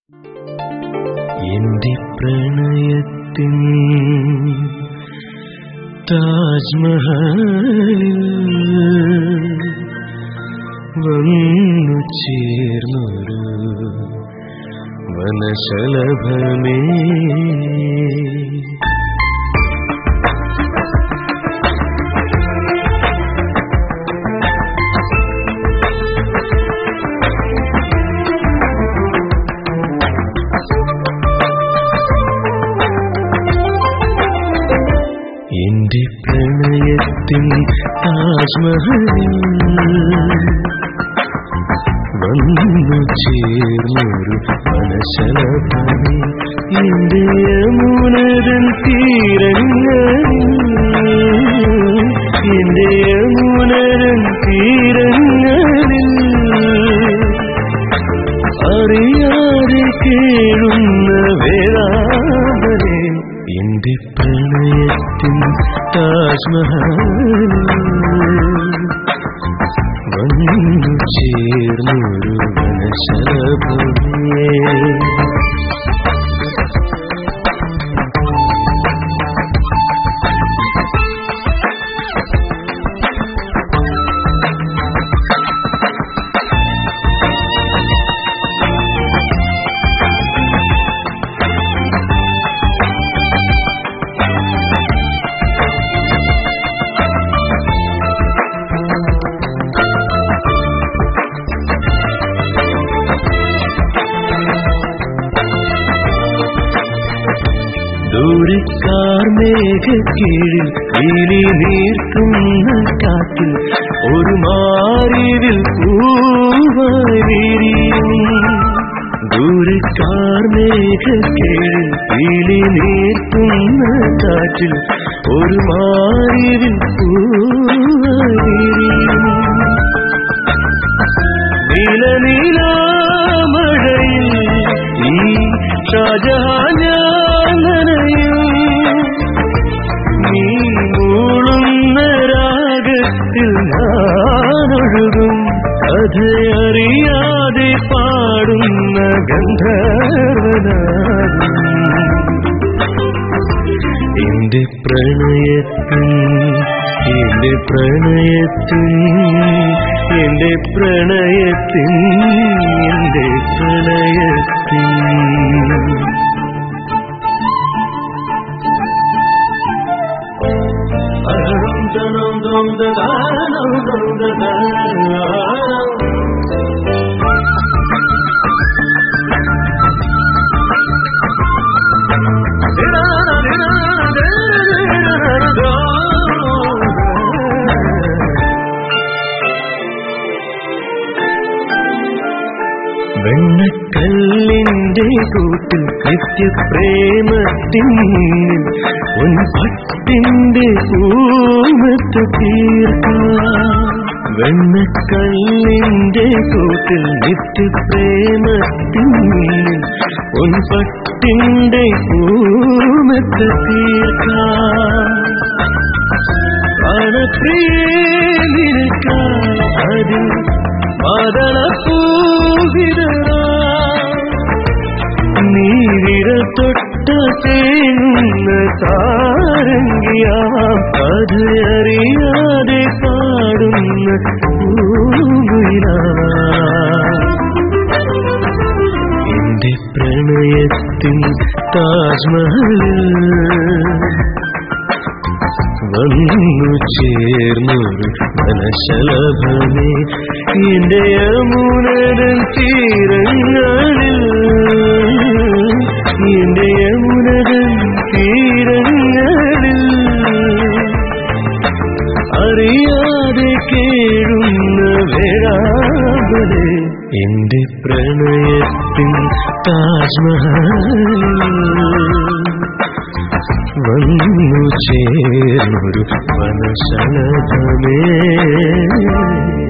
എന്റെ പ്രണയത്തിൻ താജ്മഹലിൽ വന്നു ചേർന്നൊരു വനശലഭമേ എന്റെ പ്രണയത്തിൻ താജ്മഹലിൽ വന്നു ചേർന്നൊരു മനശലഭമേ എന്റെ യമുനരൻ തീരങ്ങളിൽ എന്റെ യമുനരൻ തീരങ്ങളിൽ അറിയാതെ കേഴുന്ന വേളാവരെ എന്റെ പ്രണയത്തിൻ താജ്മഹൽ വന്നു ചേർന്നൊരു വനശലഭമേ ദൂരക്കാർ മേഘക്കീഴിൽ വിളി നീർക്കുന്ന കാറ്റിൽ ഒരു മാറിവിൽ പൂവായി വിരിയും ദൂരക്കാർ മേഘക്കീഴിൽ വിളി നീർക്കുന്ന കാറ്റിൽ ഒരു മാറിവിൽ പൂവായി വിരിയും നീലനീലാമഴയിൽ ഈ ഷാജഹാനയും നീ മൂളുന്ന രാഗത്തിൽ ഞാനൊഴുകും കഥയറിയാതെ പാടുന്ന ഗന്ധർവനാകും എന്റെ പ്രണയത്തിൻ എന്റെ പ്രണയത്തിൻ എന്റെ പ്രണയത്തിൻ എന്റെ പ്രണയത്തിൻ അഹം തനം ദം ദദാനം ദം ദദാനം വെണ്ണക്കല്ലിന്റെ കൂട്ടിൽ നിത്യപ്രേമത്തിൻ മുന്നിൽ ഉൻ പട്ടിന്റെ പൂമത്ത് തീർക്കാം വെണ്ണക്കല്ലിന്റെ കൂട്ടിൽ നിത്യപ്രേമത്തിൻ മുന്നിൽ ഉൻ പട്ടിന്റെ പൂമത്ത് തീർക്കാം പ്രാണപ്രിയനിൽക്കായി അതിൽ മദളപ്പൂവിതറാ നീരിര തൊട്ട തേങ്ങുന്ന താരങ്കിയാം കഥയറിയാതെ പാടുന്ന പൂവിലാ എന്റെ പ്രണയത്തിൻ താജ്മഹലിൽ വന്നു ചേർന്നൊരു മനശലഭമേ എന്റെ യമുനരൻ തീരങ്ങളിൽ എന്റെ യമുനരൻ തീരങ്ങളിൽ അറിയാതെ കേഴുന്ന വേഴാവരെ എന്റെ പ്രണയത്തിൻ താജ്മഹൽ വന്നു ചേർന്നൊരു വനശലഭമേ